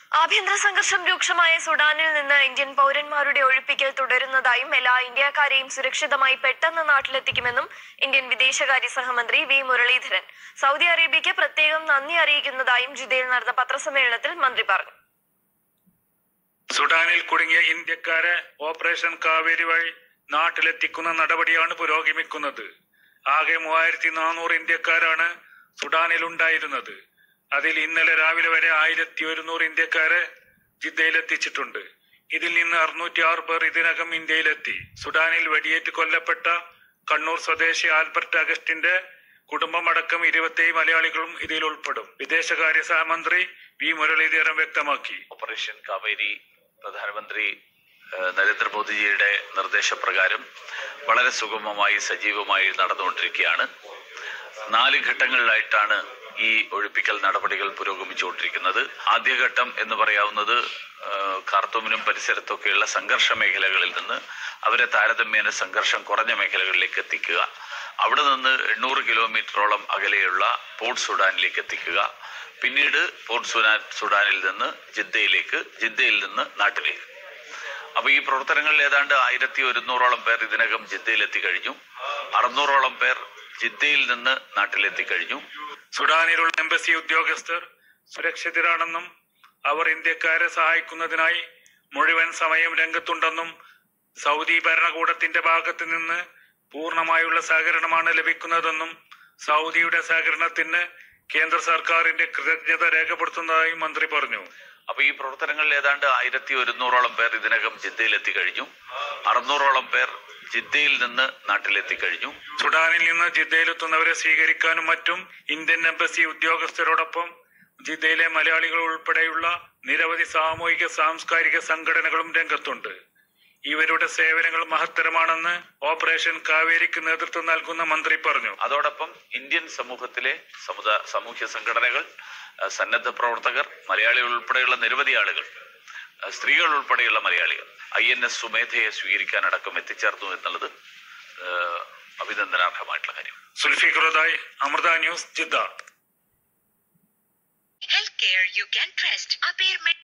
ആഭ്യന്തര സംഘർഷം രൂക്ഷമായ സുഡാനിൽ നിന്ന് ഇന്ത്യൻ പൗരന്മാരുടെ ഒഴിപ്പിക്കൽ തുടരുന്നതായും എല്ലാ ഇന്ത്യക്കാരെയും സുരക്ഷിതമായി പെട്ടെന്ന് നാട്ടിലെത്തിക്കുമെന്നും ഇന്ത്യൻ വിദേശകാര്യ സഹമന്ത്രി വി മുരളീധരൻ സൗദി അറേബ്യയ്ക്ക് പ്രത്യേകം നന്ദി അറിയിക്കുന്നതായും ജിദ്ദയിൽ നടന്ന പത്രസമ്മേളനത്തിൽ മന്ത്രി പറഞ്ഞു സുഡാനിൽ കുടുങ്ങിയ ഇന്ത്യക്കാരെ ഓപ്പറേഷൻ കാവേരി വഴി നാട്ടിലെത്തിക്കുന്ന നടപടിയാണ് പുരോഗമിക്കുന്നത് ആകെ മൂവായിരത്തി നാനൂറ് ഇന്ത്യക്കാരാണ് സുഡാനിൽ ഉണ്ടായിരുന്നത് അതിൽ ഇന്നലെ രാവിലെ വരെ ആയിരത്തി ഒരുന്നൂറ് ഇന്ത്യക്കാരെ ജിദ്ദയിലെത്തിച്ചിട്ടുണ്ട് ഇതിൽ നിന്ന് അറുന്നൂറ്റി ആറ് പേർ ഇതിനകം ഇന്ത്യയിലെത്തി സുഡാനിൽ വെടിയേറ്റ് കൊല്ലപ്പെട്ട കണ്ണൂർ സ്വദേശി ആൽബർട്ട് അഗസ്റ്റിന്റെ കുടുംബമടക്കം ഇരുപത്തേഴ് മലയാളികളും ഇതിൽ ഉൾപ്പെടും വിദേശകാര്യ സഹമന്ത്രി വി മുരളീധരൻ വ്യക്തമാക്കി ഓപ്പറേഷൻ കാവേരി പ്രധാനമന്ത്രി ഏഹ്, നരേന്ദ്രമോദിജിയുടെ നിർദ്ദേശപ്രകാരം വളരെ സുഗമമായി സജീവമായി നടന്നുകൊണ്ടിരിക്കുകയാണ് നാല് ഘട്ടങ്ങളിലായിട്ടാണ് ഈ ഒഴിപ്പിക്കൽ നടപടികൾ പുരോഗമിച്ചുകൊണ്ടിരിക്കുന്നത് ആദ്യഘട്ടം എന്ന് പറയാവുന്നത് ഏഹ്, ഖാർത്തൂമിനും പരിസരത്തൊക്കെയുള്ള സംഘർഷ മേഖലകളിൽ നിന്ന് അവരെ താരതമ്യേന സംഘർഷം കുറഞ്ഞ മേഖലകളിലേക്ക് എത്തിക്കുക അവിടെ നിന്ന് എണ്ണൂറ് കിലോമീറ്ററോളം അകലെയുള്ള പോർട്ട് സുഡാനിലേക്ക് എത്തിക്കുക പിന്നീട് പോർട്ട് സുഡാൻ സുഡാനിൽ നിന്ന് ജിദ്ദയിലേക്ക് ജിദ്ദയിൽ നിന്ന് നാട്ടിലേക്ക് അപ്പൊ ഈ പ്രവർത്തനങ്ങളിൽ ഏതാണ്ട് ആയിരത്തി ഒരുന്നൂറോളം പേർ ഇതിനകം ജിദ്ദയിൽ എത്തിക്കഴിഞ്ഞു അറുന്നൂറോളം പേർ ജിദ്ദയിൽ നിന്ന് നാട്ടിലെത്തിക്കഴിഞ്ഞു സുഡാനിലുള്ള എംബസി ഉദ്യോഗസ്ഥർ സുരക്ഷിതരാണെന്നും അവർ ഇന്ത്യക്കാരെ സഹായിക്കുന്നതിനായി മുഴുവൻ സമയം രംഗത്തുണ്ടെന്നും സൗദി ഭരണകൂടത്തിന്റെ ഭാഗത്തു നിന്ന് പൂർണ്ണമായുള്ള സഹകരണമാണ് ലഭിക്കുന്നതെന്നും സൗദിയുടെ സഹകരണത്തിന് കേന്ദ്ര സർക്കാരിന്റെ കൃതജ്ഞത രേഖപ്പെടുത്തുന്നതായും മന്ത്രി പറഞ്ഞു അപ്പൊ ഈ പ്രവർത്തനങ്ങളിൽ ഏതാണ്ട് ആയിരത്തി ഒരുന്നൂറോളം പേർ ഇതിനകം ജിദ്ദയിൽ എത്തിക്കഴിഞ്ഞു അറുന്നൂറോളം പേർ ജിദ്ദയിൽ നിന്ന് നാട്ടിലെത്തിക്കഴിഞ്ഞു സുഡാനിൽ നിന്ന് ജിദ്ദയിലെത്തുന്നവരെ സ്വീകരിക്കാനും മറ്റും ഇന്ത്യൻ എംബസി ഉദ്യോഗസ്ഥരോടൊപ്പം ജിദ്ദയിലെ മലയാളികൾ ഉൾപ്പെടെയുള്ള നിരവധി സാമൂഹിക സാംസ്കാരിക സംഘടനകളും രംഗത്തുണ്ട് ഇവരുടെ സേവനങ്ങൾ മഹത്തരമാണെന്ന് ഓപ്പറേഷൻ കാവേരിക്ക് നേതൃത്വം നൽകുന്ന മന്ത്രി പറഞ്ഞു അതോടൊപ്പം ഇന്ത്യൻ സമൂഹത്തിലെ സമുദായ സാമൂഹ്യ സംഘടനകൾ അഹ് സന്നദ്ധ പ്രവർത്തകർ മലയാളികൾ ഉൾപ്പെടെയുള്ള നിരവധി ആളുകൾ അഹ് സ്ത്രീകൾ ഉൾപ്പെടെയുള്ള മലയാളികൾ ഐ എൻ എസ് സുമേധയെ സ്വീകരിക്കാനടക്കം എത്തിച്ചേർന്നു എന്നുള്ളത് ഏഹ്, അഭിനന്ദനാർഹമായിട്ടുള്ള കാര്യം സുൽഫിഖുറദായ് Amrita news Jeddah Healthcare you can trust. Appear